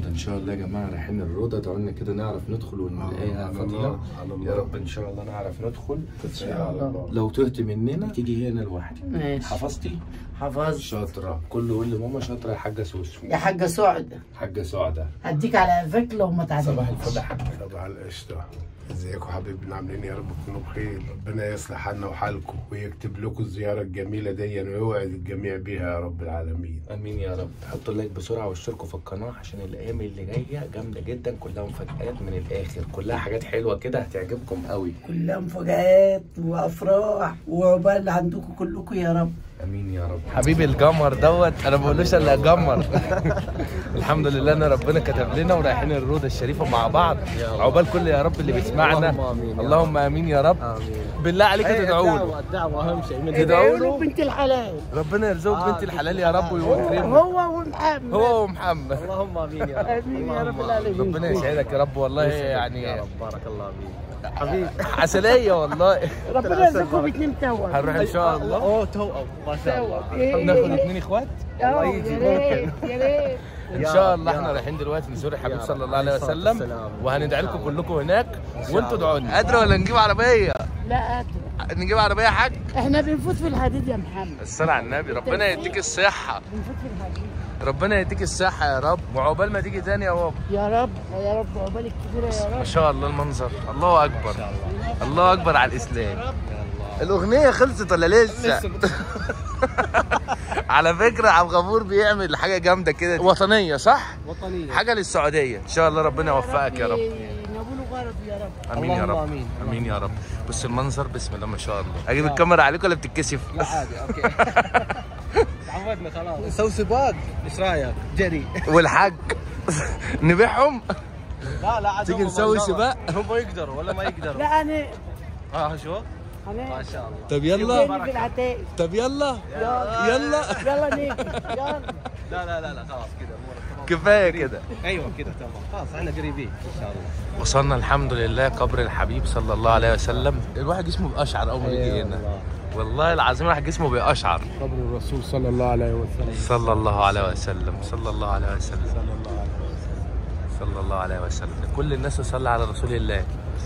النهارده ان شاء الله يا جماعه رايحين الروضه دعونا كده نعرف ندخل ونلاقيها على فاضيه الله، على الله. يا رب ان شاء الله نعرف ندخل ان شاء الله لو تهت مننا تيجي هنا لوحدي ماشي حفظتي حفظ شاطره كله يقول لي ماما شاطره يا حاجه سوسو يا حاجة سعد حاجه سعده هديك على قفاك لو ما تعديش صباح الفل يا حاج صباح القشطة ازيكم حبايبنا عاملين إيه؟ يا رب تكونوا بخير ربنا يصلح حالنا وحالكم ويكتب لكم الزيارة الجميلة دي ويوعد الجميع بيها يا رب العالمين امين يا رب حطوا اللايك بسرعه واشتركوا في القناه عشان الايام اللي جايه جامده جدا كلها مفاجآت من الاخر كلها حاجات حلوه كده هتعجبكم قوي كلها مفاجآت وأفراح وعقبال عندكم كلكم يا رب امين يا رب حبيبي القمر دوت انا ما بقولوش الا قمر الحمد لله ان ربنا كتب لنا ورايحين الروضه الشريفه مع بعض عقبال كل يا رب اللي بيسمعنا اللهم امين يا رب بالله عليك تدعوا له الدعوة أهم شيء من تدعوا له بنت الحلال ربنا يرزقك بنت الحلال يا رب ويكرمك هو ومحمد هو ومحمد اللهم امين يا رب آمين يا رب العالمين ربنا يسعدك يا رب والله يا يعني رب بارك الله فيك حبيبي عسليه والله ربنا يرزقكم باتنين توأم هنروح ان شاء الله اوه توأم ما شاء الله إيه؟ ناخد اتنين اخوات آه، يا ريت يا ريت ان يا شاء رب، الله يا احنا رب. رايحين دلوقتي نزور الحبيب يا صلى رب. الله عليه عليه الصلاة وسلم والسلام. وهندعي إن لكم شاء الله. كلكم هناك شاء وانتوا الله. ادعوا لنا قادره ولا نجيب عربيه لا قادرة نجيب عربيه يا حاج احنا بنفوت في الحديد يا محمد الصلاة على النبي ربنا يديك الصحة بنفوت في الحديد ربنا يديك الصحة يا رب وعقبال ما تيجي تاني يا بابا يا رب يا رب عقبالك كتيرة يا ما رب شاء الله المنظر الله أكبر الله أكبر على الإسلام الأغنية خلصت ولا لسه؟ على فكرة عبد الغفور بيعمل حاجة جامدة كده وطنية صح؟ وطنية حاجة للسعودية إن شاء الله ربنا يوفقك يا رب نقول غرض يا رب امين يا اللهم رب آمين. امين يا رب بص المنظر بسم الله ما شاء الله اجيب الكاميرا عليك ولا بتتكسف لا عادي اوكي تعودنا خلاص نسوي سباق ايش رايك؟ جري والحاج نبيعهم لا لا عاد تيجي هم نسوي ما شاء الله. سباق؟ هم يقدروا ولا ما يقدروا؟ لا انا اه شو؟ ما انا شاء الله طب يلا في العتاق طب يلا يلا يلا يلا نيجي يلا لا لا لا لا خلاص كذا امورك تمام كفايه كده ايوه كذا تمام خلاص احنا قريبين ان شاء الله وصلنا الحمد لله قبر الحبيب صلى الله عليه وسلم الواحد جسمه بيقشعر اول ما بيجي هنا والله العظيم الواحد جسمه بيقشعر قبر الرسول صلى الله عليه وسلم صلى الله عليه وسلم صلى الله عليه وسلم صلى الله عليه وسلم صلى الله عليه وسلم كل الناس تصلي على رسول الله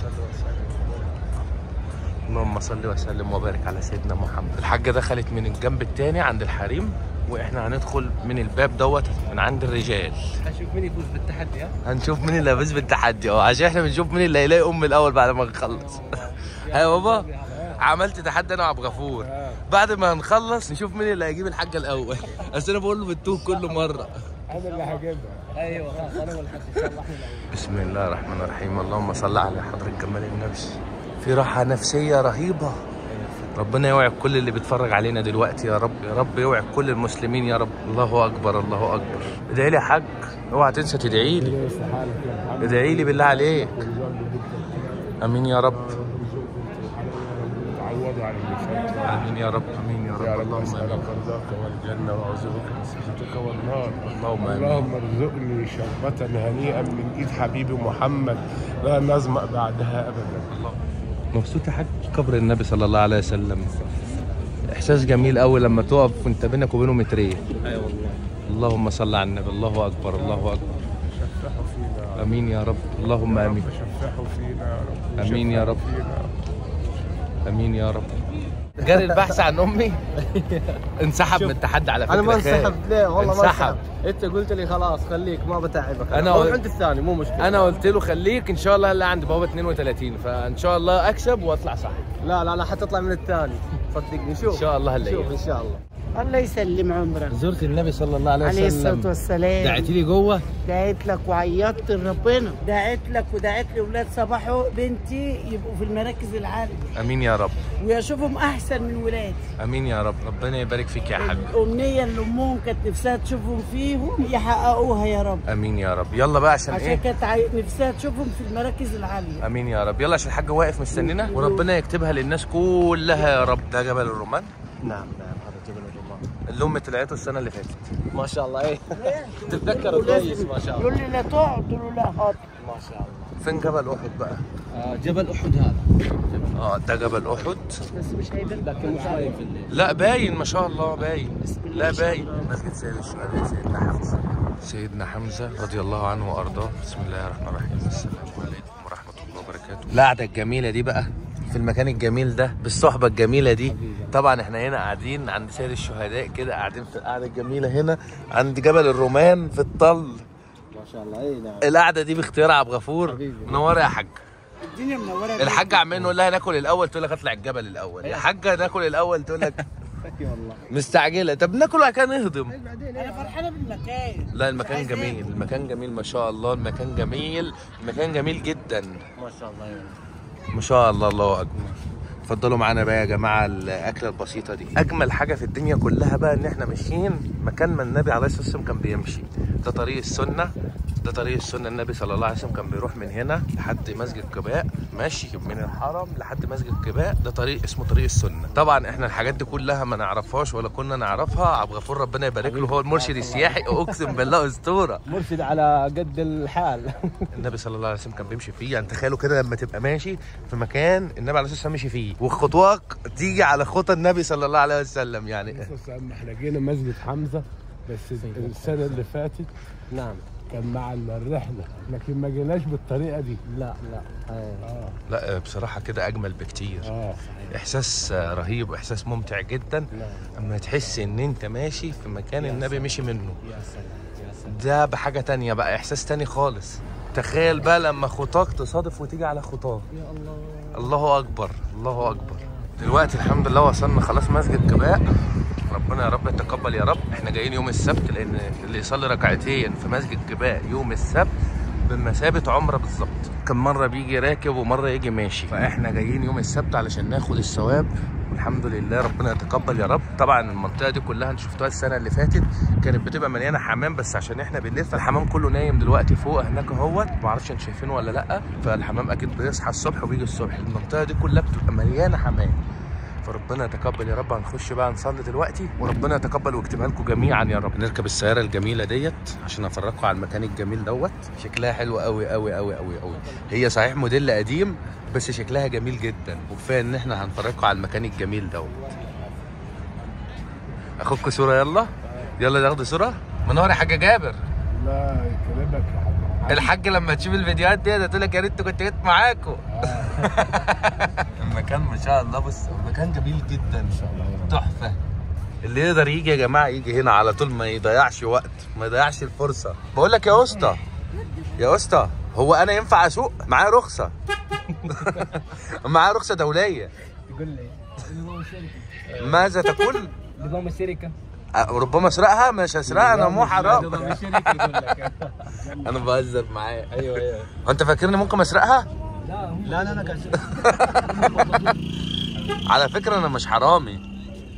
اللهم صل وسلم وبارك على سيدنا محمد الحاجة دخلت من الجنب التاني عند الحريم واحنا هندخل من الباب دوت من عند الرجال هنشوف مين يفوز بالتحدي ها؟ هنشوف مين اللي هيفوز بالتحدي اه عشان احنا بنشوف مين اللي هيلاقي ام الاول بعد ما نخلص يا بابا عملت تحدي انا وعبد الغفور بعد ما نخلص نشوف مين اللي هيجيب الحاجه الاول اصل انا بقول له بتوه كل مره انا اللي هجيبها ايوه خلاص انا والحد ان شاء الله احنا الأول. بسم الله الرحمن الرحيم اللهم صل على حضرة جمال النبي في راحة نفسية رهيبة ربنا يوعد كل اللي بيتفرج علينا دلوقتي يا رب يا رب يوعد كل المسلمين يا رب الله اكبر الله اكبر ادعي لي يا حاج اوعى تنسى تدعي لي ادعي لي بالله عليك امين يا رب تعوضوا على اللي فات امين يا رب امين يا يا رب رب اللهم اسالك امين رضاك والجنه واعوذ بك من سخطك والنار اللهم امين اللهم ارزقني شربة هنيئا من ايد حبيبي محمد لا نظمأ بعدها ابدا مبسوط يا حاج قبر النبي صلى الله عليه وسلم احساس جميل قوي لما تقف وانت بينك وبينه مترين اي والله اللهم صل على النبي الله اكبر الله اكبر شفحوا فينا يا رب. امين يا رب اللهم امين شفحوا فينا يا رب آمين يا رب. شفحوا فينا يا رب. امين يا رب جاري البحث عن امي انسحب من التحدي على فكره انا ما خير. انسحب ليه والله ما انسحب. انسحب انت قلت لي خلاص خليك ما بتعبك أنا أو قلت- عند الثاني مو مشكله انا قلت له خليك ان شاء الله هلا عند بابا 32 فان شاء الله اكسب واطلع صح لا لا لا حتطلع من الثاني صدقني شوف ان شاء الله هلا شوف ان شاء الله الله يسلم عمرك زرت النبي صلى الله عليه عليه الصلاة والسلام لي جوه دعيت لك وعيطت لربنا دعيت لك ودعيت لأولاد صباحو بنتي يبقوا في المراكز العالية امين يا رب ويشوفهم أحسن من ولادي امين يا رب ربنا يبارك فيك يا حاج الأمنية اللي أمهم كانت نفسها تشوفهم فيهم يحققوها يا رب امين يا رب يلا بقى عشان عشان ايه كانت عاي- نفسها تشوفهم في المراكز العالية امين يا رب يلا عشان الحاج واقف مستنينا وربنا يكتبها للناس كلها يا رب ده جبل الرومان نعم نعم هذا جبل الرمان اللي امي طلعته السنه اللي فاتت ما شاء الله ايه تتذكر كويس ما شاء الله يقول لي لا تقعد قلت له لا حاضر ما شاء الله فين جبل احد بقى آه جبل احد هذا اه ده جبل احد بس مش هيبان لكن مش باين في الليل لا باين ما شاء الله باين لا باين مسجد سيد الشهداء سيدنا حمزه سيدنا حمزة رضي الله عنه وأرضاه بسم الله الرحمن الرحيم السلام عليكم ورحمة الله وبركاته القعدة الجميلة دي بقى في المكان الجميل ده بالصحبة الجميلة دي طبعا احنا هنا قاعدين عند سيد الشهداء كده قاعدين في القعدة الجميلة هنا عند جبل الرومان في الطل ما شاء الله اي نعم القعدة دي باختيار عبد الغفور حبيبي. منورة يا حاج الدنيا منوره الحاجة عمالين نقول لها ناكل الأول تقول لك اطلع الجبل الأول يا حاجة ناكل الأول تقول لك اي والله مستعجلة طب ناكل وبعد كده نهضم انا فرحانه بالمكان لا المكان جميل المكان جميل ما شاء الله المكان جميل المكان جميل جدا ما شاء الله يا ما شاء الله الله اكبر اتفضلوا معانا بقى يا جماعه الاكله البسيطه دي اجمل حاجه في الدنيا كلها بقى ان احنا ماشيين مكان ما النبي عليه الصلاه والسلام كان بيمشي ده طريق السنه ده طريق السنه النبي صلى الله عليه وسلم كان بيروح من هنا لحد مسجد قباء ماشي من الحرم لحد مسجد قباء ده طريق اسمه طريق السنه طبعا احنا الحاجات دي كلها ما نعرفهاش ولا كنا نعرفها عبد الغفور ربنا يبارك له هو المرشد السياحي اقسم بالله اسطوره مرشد على قد الحال النبي صلى الله عليه وسلم كان بيمشي فيه يعني تخيلوا كده لما تبقى ماشي في مكان النبي عليه الصلاه والسلام مشي فيه وخطواك تيجي على خطى النبي صلى الله عليه وسلم يعني بص يا عم احنا جينا مسجد حمزه بس السنه اللي فاتت نعم كان مع الرحله لكن ما جيناش بالطريقه دي لا لا أي. اه لا بصراحه كده اجمل بكتير اه احساس رهيب واحساس ممتع جدا نعم اما تحس ان انت ماشي في مكان النبي مشي منه يا سلام يا سلام ده بحاجه تانية بقى احساس تاني خالص تخيل بقى لما خطاك تصادف وتيجي على خطاه يا الله الله اكبر الله اكبر دلوقتي الحمد لله وصلنا خلاص مسجد قباء ربنا يا رب يتقبل يا رب احنا جايين يوم السبت لان اللي يصلي ركعتين في مسجد قباء يوم السبت بمثابة عمرة بالظبط كم مرة بيجي راكب ومرة يجي ماشي فاحنا جايين يوم السبت علشان ناخد الثواب والحمد لله ربنا يتقبل يا رب طبعا المنطقة دي كلها انت شفتوها السنة اللي فاتت كانت بتبقى مليانة حمام بس عشان احنا بالليل فالحمام كله نايم دلوقتي فوق هناك اهوت معرفش انتوا شايفينه ولا لا فالحمام اكيد بيصحى الصبح وبيجي الصبح المنطقة دي كلها بتبقى مليانة حمام فربنا يتقبل يا رب هنخش بقى نصلي دلوقتي وربنا يتقبل ويكتبها لكم جميعا يا رب نركب السياره الجميله ديت عشان افرجكم على المكان الجميل دوت شكلها حلو قوي قوي قوي قوي قوي هي صحيح موديل قديم بس شكلها جميل جدا وكفايه ان احنا هنفرجكم على المكان الجميل دوت اخدكم صوره يلا يلا ناخد صوره منور يا حاج جابر لا يكرمك يا حبيبي الحاج لما تشوف الفيديوهات دي هتقول لك يا ريت كنت جيت معاكم المكان ما شاء الله بص المكان جميل جدا ان شاء الله تحفه اللي يقدر يجي يا جماعه يجي هنا على طول ما يضيعش وقت ما يضيعش الفرصه بقول لك يا اسطى يا اسطى هو انا ينفع اسوق معايا رخصه معايا رخصه دوليه تقول لي نظام الشركه ماذا تقول نظام الشركه أه، ربما اسرقها مش هسرقها انا مو حرام نظام الشركه يقول لك انا بهزر معاه ايوه ايوه انت فاكرني ممكن اسرقها لا لا لا كان على فكره انا مش حرامي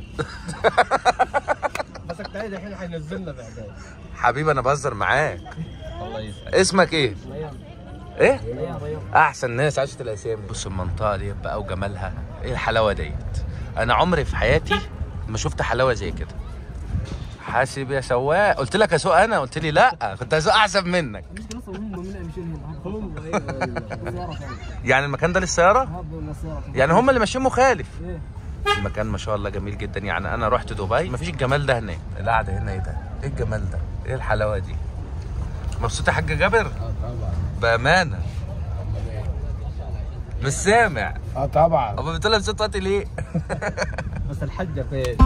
بس التاني الحين حينزلنا بعدين حبيبي انا بهزر معاك الله يسعدك اسمك ايه ريان ايه ريان ريان احسن ناس عاشت الاسامي بص المنطقه دي بقى وجمالها ايه الحلاوه ديت انا عمري في حياتي ما شفت حلاوه زي كده حاسب يا سواق قلت لك اسوق انا قلت لي لا كنت هسوق احسن منك المشكله اصلا هم من مشين هنا هم ايوه السياره ثانيه يعني المكان ده للسياره هذا السياره يعني هم اللي ماشيين مخالف ايه المكان ما شاء الله جميل جدا يعني انا رحت دبي مفيش الجمال ده هناك القعده هنا ايه ده ايه الجمال ده ايه الحلاوه دي مبسوط يا حاج جابر اه طبعا بامانه مش سامع اه طبعا ابو بتقول لها بصوت واطي ليه بس الحجه فين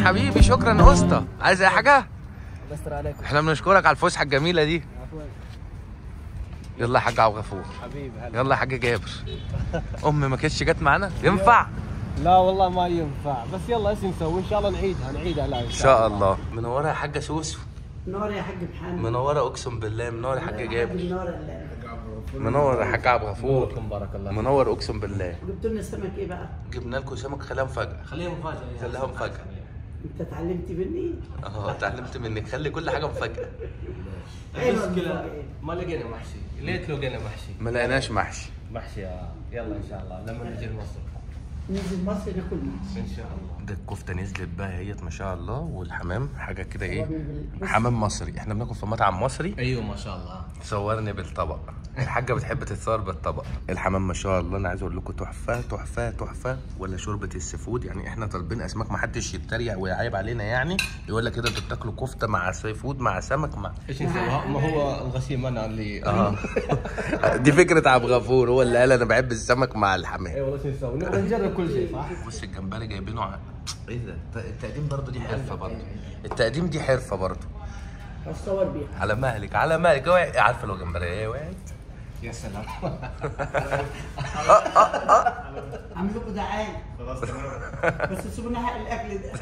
حبيبي شكرا يا اسطى عايز اي حاجه بستر عليكم احنا بنشكرك على الفسحه الجميله دي يلا يا حاج عبد الغفور حبيبي هلا يلا يا حاج جابر ام ما كانتش جت معانا ينفع لا والله ما ينفع بس يلا ايش نسوي ان شاء الله نعيدها نعيدها لا ان شاء الله منوره يا حاجه سوسو نور يا حاج محمد منوره اقسم بالله منور يا حاج جابر نور الله منور يا حاج عبد الغفور نوركم بارك الله منور اقسم بالله جبت لنا سمك ايه بقى؟ جبنا لكم سمك خليها مفاجاه خليها مفاجاه خليها مفاجاه انت اتعلمت مني؟ اه اتعلمت منك خلي كل حاجه مفاجاه أيوة، المشكله المفاجأة. ما لقينا محشي ليت لو لقينا محشي ما لقيناش محشي محشي يا يلا ان شاء الله لما نجي مصر ننزل مصر ناكل محشي ان شاء الله ده الكفته نزلت بقى هيت ما شاء الله والحمام حاجه كده ايه حمام مصري احنا بناكل في مطعم مصري ايوه ما شاء الله صورني بالطبق الحاجه بتحب تتصور بالطبق الحمام ما شاء الله انا عايز اقول لكم تحفه تحفه تحفه ولا شوربه السيفود يعني احنا طالبين اسماك ما حدش يتريق ويعيب علينا يعني يقول لك كده انتوا بتاكلوا كفته مع سي فود مع سمك مع ايش نسوي ما هو الغشيم انا اللي اه دي فكره عبد الغفور هو اللي قال انا بحب السمك مع الحمام اي والله ايش نسوي نبغى نجرب كل شيء صح بص الجمبري جايبينه ع... ايه ده الت- التقديم برضه دي حرفه برضه التقديم دي حرفه برضه اتصور بيها على مهلك على مهلك اوعي عارفه لو جمبري ايه وقعت يا سلام عامل لكم دعايه خلاص بس سيبونا حق الاكل ده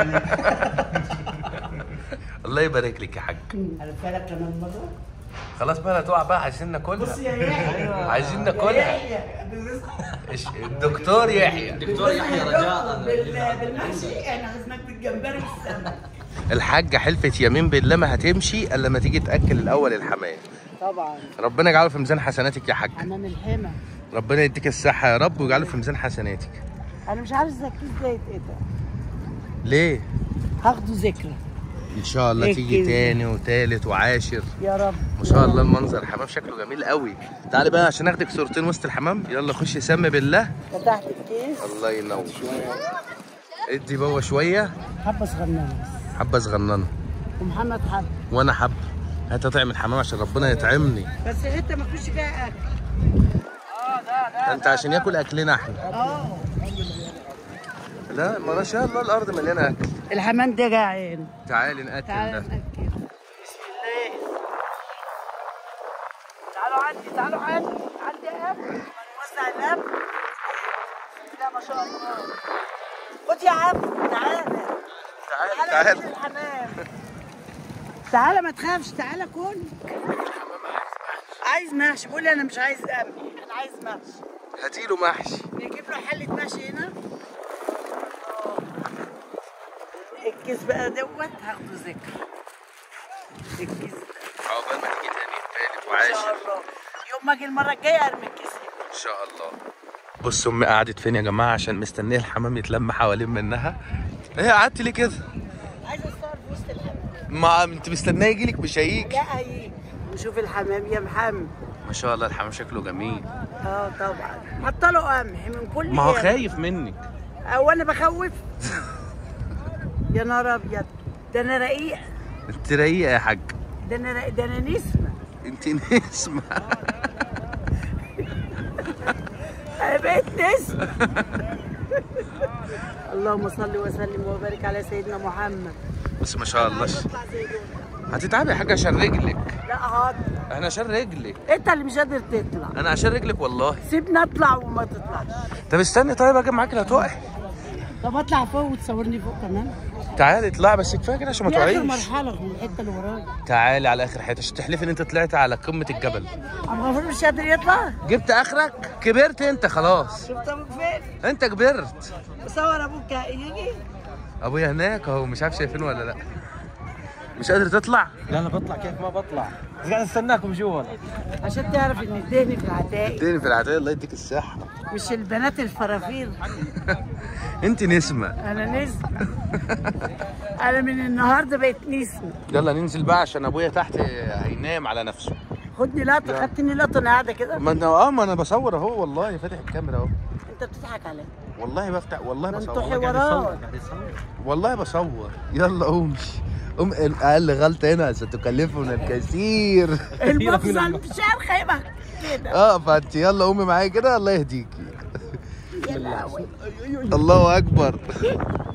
الله يبارك لك يا حاج عرفتها لك كمان مره خلاص بقى لا تقع بقى عايزين بص ناكلها يا يحيى عايزين يا ناكلها يحيى بالرزق إيش- الدكتور يحيى دكتور يحيى رجاء بال- بالمحشي احنا عايزينك بالجمبري والسمك الحاجه حلفت يمين بالله ما هتمشي الا لما تيجي تاكل الاول الحمام طبعا ربنا يجعله في ميزان حسناتك يا حاج حمام الحمى ربنا يديك الصحه يا رب ويجعله في ميزان حسناتك انا مش عارف ذكي ازاي يتقطع ليه هاخده ذكرى ان شاء الله إيه تيجي كده؟ تاني وتالت وعاشر يا رب ما شاء الله المنظر الحمام شكله جميل قوي تعالي بقى عشان اخدك صورتين وسط الحمام يلا خش سمي بالله فتحت الكيس الله ينور ادي بابا شويه حبه صغننه بس حبه صغننه ومحمد حب وانا حب هات طعم الحمام عشان ربنا يطعمني بس حته ما فيش فيها اكل ده انت عشان ياكل اكلنا احنا اه لا ما شاء الله الارض مليانه اكل الحمام ده جعان تعالي ناكل تعالى ده ناكل بسم الله تعالوا عندي تعالوا عندي عندي اكل نوزع الاكل لا ما شاء الله خد يا عم تعالى تعالي تعالى تعالي كل الحمام تعالى ما تخافش تعالى كل عايز محشي بقول لي انا مش عايز امي انا عايز محشي هاتيله محشي نجيب له حلة محشي هنا آه. الكيس بقى دوت هاخده ذكر الكيس ده عقبال ما تيجي تاني تالت ان شاء وعاشر الله يوم ما اجي المره الجايه ارمي الكيس هنا. ان شاء الله بص امي قعدت فين يا جماعه عشان مستنيه الحمام يتلم حوالين منها ايه قعدت ليه كده عايزه اصور في وسط الحمام ما انت مستنيه يجيلك مش هيجي لا هيجي وشوف الحمام يا محمد ما شاء الله الحمام شكله جميل اه طبعا حط له قمح من كل ما هو يوم. خايف منك او انا بخوف يا نهار ابيض ده انا رقيق انت رايقه يا حاج ده انا رقيق ده انا نسمه انت نسمه انا بقيت نسمه اللهم صل وسلم وبارك على سيدنا محمد بس ما شاء الله اطلع زي دول هتتعبي يا حاج عشان رجلك لا هات احنا عشان رجلك انت اللي مش قادر تطلع انا عشان رجلك والله سيبني اطلع وما تطلعش طب استني طيب اجي معاك لا تقعي طب اطلع فوق وتصورني فوق كمان تعالي اطلعي بس كفايه كده عشان ما دي اخر تقعيش مرحله من الحته اللي ورايا تعالي على اخر حته عشان تحلفي ان انت طلعت على قمه الجبل ابو غفور مش قادر يطلع جبت اخرك كبرت انت خلاص شفت ابوك فين انت كبرت بصور ابوك يجي ابويا هناك اهو مش عارف شايفينه ولا لا مش قادر تطلع لا لا بطلع كيف ما بطلع بس قاعد استناكم جوا عشان تعرف ان الدهن في العتاق اديني في العتايه الله يديك الصحه مش البنات الفرافير انت نسمه انا نسمة انا من النهارده بقيت نسمة يلا ننزل بقى عشان ابويا تحت هينام على نفسه خدني لقطه خدتني لقطه انا قاعده كده ما انا اه ما انا بصور اهو والله فاتح الكاميرا اهو انت بتضحك عليا والله بفتح والله ده انتوا بصور حوارات والله بصور يلا قومي قوم اقل غلطه هنا ستكلفنا الكثير المفصل مش عارفه يبقى كده اه فانت يلا قومي معايا كده الله يهديكي يا لهوي الله اكبر يا محمد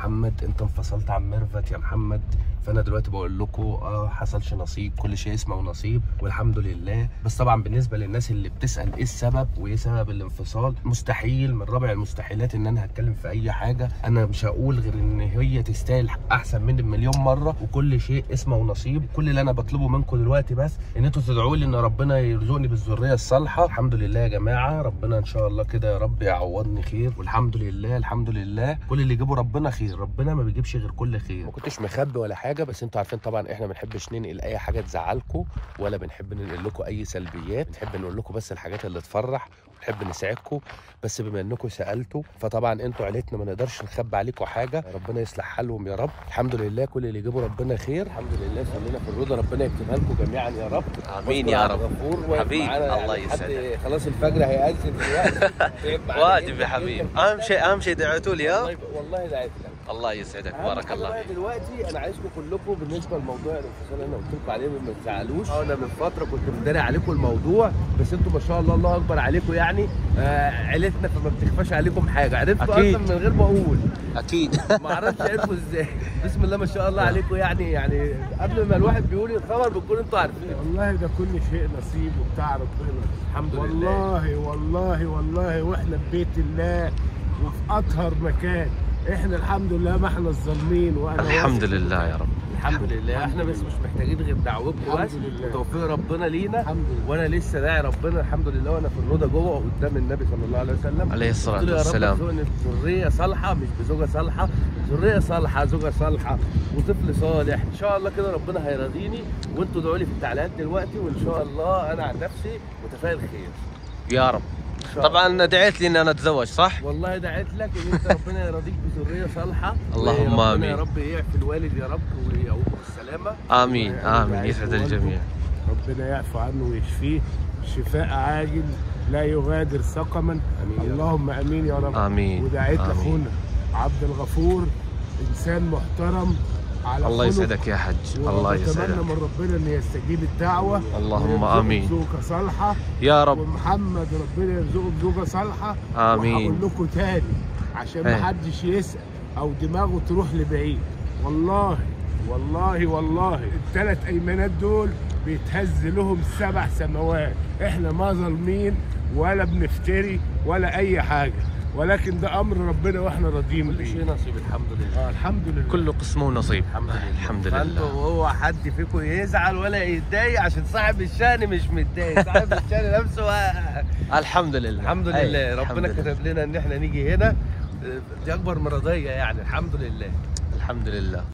محمد انت انفصلت عن ميرفت يا محمد فانا دلوقتي بقول لكم اه حصلش نصيب كل شيء اسمه نصيب والحمد لله بس طبعا بالنسبه للناس اللي بتسال ايه السبب وايه سبب الانفصال مستحيل من رابع المستحيلات ان انا هتكلم في اي حاجه انا مش هقول غير ان هي تستاهل احسن مني بمليون مره وكل شيء اسمه نصيب كل اللي انا بطلبه منكم دلوقتي بس ان انتوا تدعوا لي ان ربنا يرزقني بالذريه الصالحه الحمد لله يا جماعه ربنا ان شاء الله كده يا رب يعوضني خير والحمد لله الحمد لله كل اللي يجيبه ربنا خير ربنا ما بيجيبش غير كل خير ما كنتش مخبي ولا حاجه بس انتوا عارفين طبعا احنا ما بنحبش ننقل اي حاجه تزعلكم ولا بنحب ننقل لكم اي سلبيات بنحب نقول لكم بس الحاجات اللي تفرح ونحب نساعدكم بس بما انكم سالتوا فطبعا انتوا عيلتنا ما نقدرش نخبي عليكم حاجه ربنا يصلح حالهم يا رب الحمد لله كل اللي يجيبه ربنا خير الحمد لله خلينا في الرضا ربنا يكتبها لكم جميعا يا رب آمين يا رب. غفور واقف حبيبي، معانا الله يعني لحد يسعدك. خلاص الفجر هيأذن دلوقتي تعب معانا واجب جداً يا حبيبي جداً. اهم شيء اهم شيء دعيتوا لي والله ها والله دعيت لك الله يسعدك أهم بارك حاجة الله بقى فيك دلوقتي انا عايزكم كلكم بالنسبه لموضوع الانفصال اللي انا قلت لكم عليه ما تزعلوش انا من فتره كنت مداري عليكم الموضوع بس انتوا ما شاء الله الله اكبر عليكم يعني آه عيلتنا فما بتخفاش عليكم حاجه عرفتوا أكيد. اصلا من غير ما اقول اكيد ما اعرفش عرفوا ازاي بسم الله ما شاء الله عليكم يعني يعني قبل ما الواحد بيقول الخبر بتكونوا انتوا عارفين والله ده كل شيء نصيب وبتاع ربنا الحمد لله والله والله والله واحنا في بيت الله وفي اطهر مكان احنا الحمد لله ما احنا الظالمين وانا الحمد واثق لله يا رب الحمد لله احنا بس مش محتاجين غير دعوتكم الحمد بس لله. وتوفيق ربنا لينا الحمد لله. وانا لسه داعي ربنا الحمد لله وانا في الروضه جوه قدام النبي صلى الله عليه وسلم عليه الصلاة قلت له يا رب والسلام. ارزقني بذريه صالحه مش بزوجه صالحه ذريه صالحه زوجه صالحه وطفل صالح ان شاء الله كده ربنا هيرضيني وانتوا ادعوا لي في التعليقات دلوقتي وان شاء الله انا عن نفسي متفائل خير يا رب إن شاء الله. طبعا دعيت لي اني انا اتزوج صح؟ والله دعيت لك ان انت ربنا يرضيك بذريه صالحه اللهم وربنا آمين. يا رب يعفي الوالد يا رب ويقومه بالسلامه امين أنا امين دعيت يسعد والده. الجميع ربنا يعفو عنه ويشفيه شفاء عاجل لا يغادر سقما آمين يا رب. اللهم امين يا رب آمين. ودعيت آمين. لاخونا عبد الغفور انسان محترم على الله خلق يسعدك يا حج الله ونتمنى يسعدك من ربنا ان يستجيب الدعوه اللهم ويرزقه آمين. بزوجه صالحه يا رب ومحمد ربنا يرزقه بزوجه صالحه آمين. وهقول لكم تاني عشان إيه. ما حدش يسال او دماغه تروح لبعيد والله والله والله الثلاث ايمانات دول بيتهز لهم سبع سماوات احنا ما ظالمين ولا بنفتري ولا اي حاجه ولكن ده امر ربنا واحنا راضيين كل شيء بيه نصيب الحمد لله آه الحمد لله كل قسم ونصيب الحمد لله الحمد فانتوا لله وهو حد فيكم يزعل ولا يتضايق عشان صاحب الشأن مش متضايق صاحب الشأن نفسه آه، الحمد لله الحمد أي، لله الحمد ربنا لله. كتب لنا ان احنا نيجي هنا آه، دي اكبر مرضيه يعني الحمد لله الحمد لله